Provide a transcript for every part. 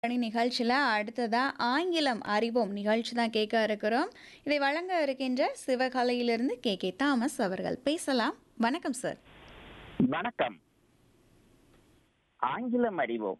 பணி நிகழ்ச்சியில் அடுத்ததா ஆங்கிலம் அறிவோம் நிகழ்ச்சி தான் கேட்க இருக்கிறோம் இதை வழங்க இருக்கின்ற சிவகலையிலிருந்து கே கே தாமஸ் அவர்கள் பேசலாம் வணக்கம் சார் வணக்கம் ஆங்கிலம் அறிவோம்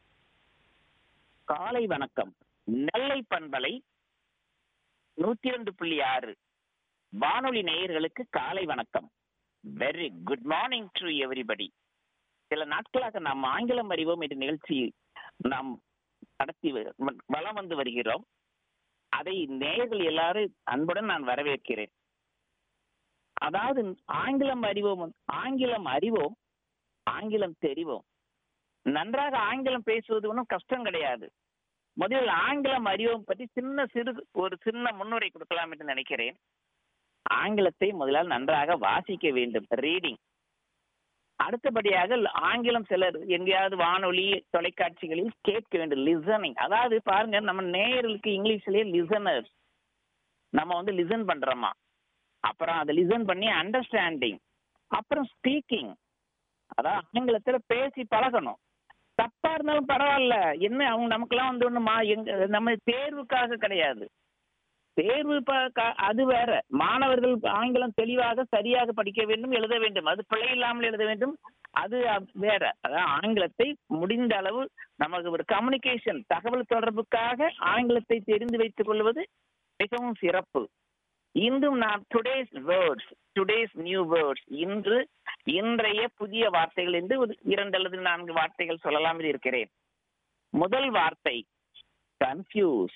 காலை வணக்கம் நெல்லை பண்பலை நூத்தி ரெண்டு புள்ளி ஆறு வானொலி நேயர்களுக்கு காலை வணக்கம் very good morning to everybody சில நாட்களாக நாம் ஆங்கிலம் அறிவோம் என்ற நிகழ்ச்சி நாம் நடத்தி வ- வலம் வந்து வருகிறோம் அதை நேயர்கள் எல்லாரும் அன்புடன் நான் வரவேற்கிறேன் அதாவது ஆங்கிலம் அறிவோம் ஆங்கிலம் அறிவோம் ஆங்கிலம் தெரிவோம் நன்றாக ஆங்கிலம் பேசுவது ஒன்றும் கஷ்டம் கிடையாது முதலில் ஆங்கிலம் அறிவோம் பற்றி சின்ன சிறு ஒரு சின்ன முன்னுரை கொடுக்கலாம் என்று நினைக்கிறேன் ஆங்கிலத்தை முதலால் நன்றாக வாசிக்க வேண்டும் ரீடிங் அடுத்தபடியாக ஆங்கிலம் சிலர் எங்கேயாவது வானொலி தொலைக்காட்சிகளில் கேட்க வேண்டும் லிசனிங் அதாவது பாருங்க நம்ம நேயர்களுக்கு இங்கிலீஷ்லயே லிசனர்ஸ் நம்ம வந்து லிசன் பண்றோமா அப்புறம் அதை லிசன் பண்ணி அண்டர்ஸ்டாண்டிங் அப்புறம் ஸ்பீக்கிங் அதான் ஆங்கிலத்துல பேசி பழகணும் தப்பா இருந்தாலும் பரவாயில்ல என்ன அவங்க நமக்கெல்லாம் வந்து ஒண்ணுமா எங்க நம்ம தேர்வுக்காக கிடையாது தேர்வு ப- க- அது வேற மாணவர்கள் ஆங்கிலம் தெளிவாக சரியாக படிக்க வேண்டும் எழுத வேண்டும் அது பிழை இல்லாமல் எழுத வேண்டும் அது அ- வேற அதான் ஆங்கிலத்தை முடிந்த அளவு நமக்கு ஒரு கம்யூனிகேஷன் தகவல் தொடர்புக்காக ஆங்கிலத்தை தெரிந்து வைத்துக் கொள்வது மிகவும் சிறப்பு இன்றும் நான் today's words today's new words இன்று இன்றைய புதிய வார்த்தைகள் என்று ஒரு இரண்டு அல்லது நான்கு வார்த்தைகள் சொல்லலாம் என்று இருக்கிறேன் முதல் வார்த்தை கன்ஃபியூஸ்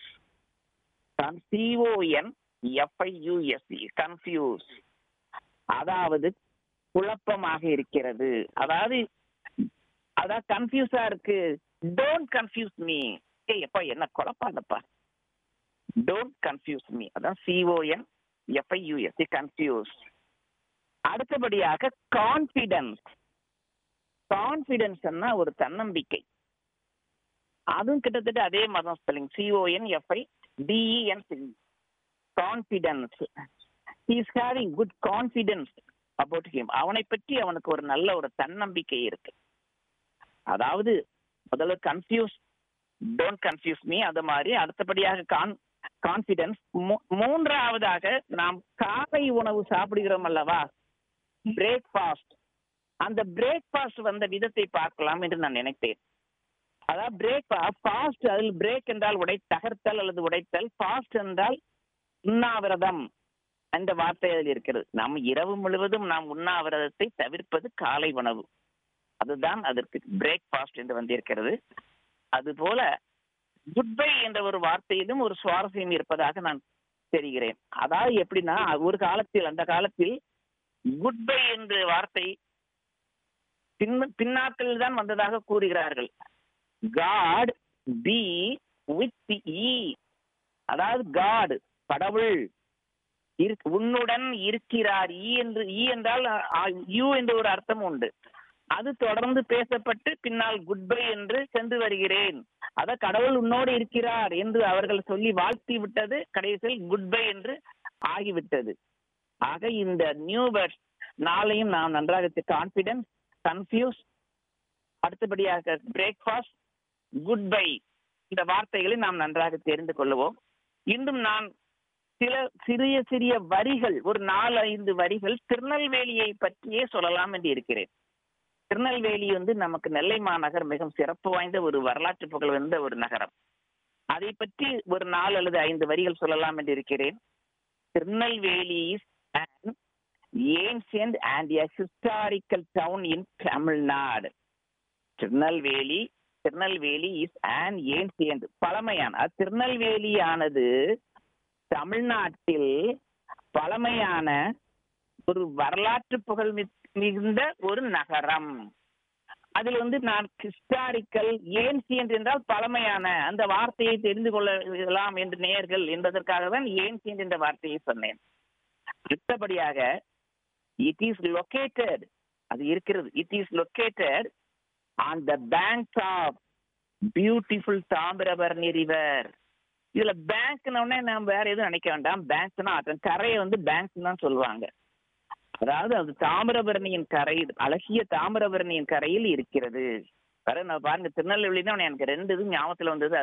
சிஓஎன் எஃப்ஐயூஎஸ்சி கன்ஃபியூஸ் அதாவது குழப்பமாக இருக்கிறது அதாவது அதாவது கன்ஃபியூஸா இருக்கு டோன்ட் கன்ஃபியூஸ் மீ ஏய் எப்பா என்ன குழப்பாதப்பா டோன்ட் கன்ஃபியூஸ் மீ அதான் சிஓஎன் எஃப்ஐயூஎஸ்சி கன்ஃபியூஸ் அடுத்தபடியாக கான்பிடன்ஸ் கான்பிடன்ஸ்னா ஒரு தன்னம்பிக்கை அதுவும் கிட்டத்தட்ட அதே மாதிரி spelling C O N F I D E N confidence is having good confidence about him அவனை பற்றி அவனுக்கு ஒரு நல்ல ஒரு தன்னம்பிக்கை இருக்கு அதாவது முதல்ல கன்ஃபியூஸ் டோன்ட் கன்ஃபியூஸ் மீ அது மாதிரி அடுத்தபடியாக கான் கான்பிடன்ஸ் மூன்றாவதாக நாம் காலை உணவு சாப்பிடுகிறோம் அல்லவா பிரேக்ஃபாஸ்ட் அந்த பிரேக்ஃபாஸ்ட் வந்த விதத்தை பார்க்கலாம் என்று நான் நினைத்தேன் அதாவது பிரேக் ஃபாஸ்ட் அதில் பிரேக் என்றால் உடை தகர்த்தல் அல்லது உடைத்தல் ஃபாஸ்ட் என்றால் உண்ணாவிரதம் அந்த வார்த்தை அதில் இருக்கிறது நாம் இரவு முழுவதும் நாம் உண்ணாவிரதத்தை தவிர்ப்பது காலை உணவு அதுதான் அதற்கு பிரேக்ஃபாஸ்ட் என்று வந்திருக்கிறது அதுபோல குட் பை என்ற ஒரு வார்த்தையிலும் ஒரு சுவாரஸ்யம் இருப்பதாக நான் தெரிகிறேன் அதாவது எப்படின்னா ஒரு காலத்தில் அந்த காலத்தில் குட் பை என்ற வார்த்தை பின் பின்னாட்களில் தான் வந்ததாக கூறுகிறார்கள் காட் பி வித் ஈ அதாவது காட் கடவுள் இரு- உன்னுடன் இருக்கிறார் ஈ என்று ஈ என்றால் யூ என்ற ஒரு அர்த்தம் உண்டு அது தொடர்ந்து பேசப்பட்டு பின்னால் குட் பை என்று சென்று வருகிறேன் அத கடவுள் உன்னோடு இருக்கிறார் என்று அவர்கள் சொல்லி வாழ்த்தி விட்டது கடைசியில் குட் பை என்று ஆகிவிட்டது ஆக இந்த நியூ வேர்ட்ஸ் நாளையும் நாம் நன்றாக கான்பிடன்ஸ் கன்ஃபியூஸ் அடுத்தபடியாக பிரேக்ஃபாஸ்ட் குட் பை இந்த வார்த்தைகளை நாம் நன்றாக தெரிந்து கொள்ளுவோம் இன்றும் நான் சில சிறிய சிறிய வரிகள் ஒரு நாலு ஐந்து வரிகள் திருநெல்வேலியை பற்றியே சொல்லலாம் என்று இருக்கிறேன் திருநெல்வேலி வந்து நமக்கு நெல்லை மாநகர் மிகவும் சிறப்பு வாய்ந்த ஒரு வரலாற்று புகழ் வாய்ந்த ஒரு நகரம் அதை பற்றி ஒரு நாலு அல்லது ஐந்து வரிகள் சொல்லலாம் என்று இருக்கிறேன் Tirunelveli is an ancient and a historical town in Tamil Nadu Tirunelveli Tirunelveli is an ancient பழமையான அது திருநெல்வேலியானது தமிழ்நாட்டில் பழமையான ஒரு வரலாற்று புகழ் மி- மிகுந்த ஒரு நகரம் அதில் வந்து நான் ஹிஸ்டாரிக்கல் ஏன்சியன்ட் என்றால் பழமையான அந்த வார்த்தையை தெரிந்து கொள்ளலாம் என்று நேயர்கள் என்பதற்காக தான் ஏன்சியன்ட் என்ற வார்த்தையை சொன்னேன் அடுத்தபடியாக இட் இஸ் லொகேட்டட் அது இருக்கிறது it is located on the banks of beautiful Thamirabarani river இதுல பேங்க்ன உடனே நாம் வேற எதுவும் நினைக்க வேண்டாம் பேங்க்னா கரையை வந்து பேங்க் தான் சொல்லுவாங்க அதாவது அது தாமிரபரணியின் கரை அழகிய தாமிரபரணியின் கரையில் இருக்கிறது வர நான் பாருங்க திருநெல்வேலினா எனக்கு ரெண்டு இது ஞாபகத்துல வந்தது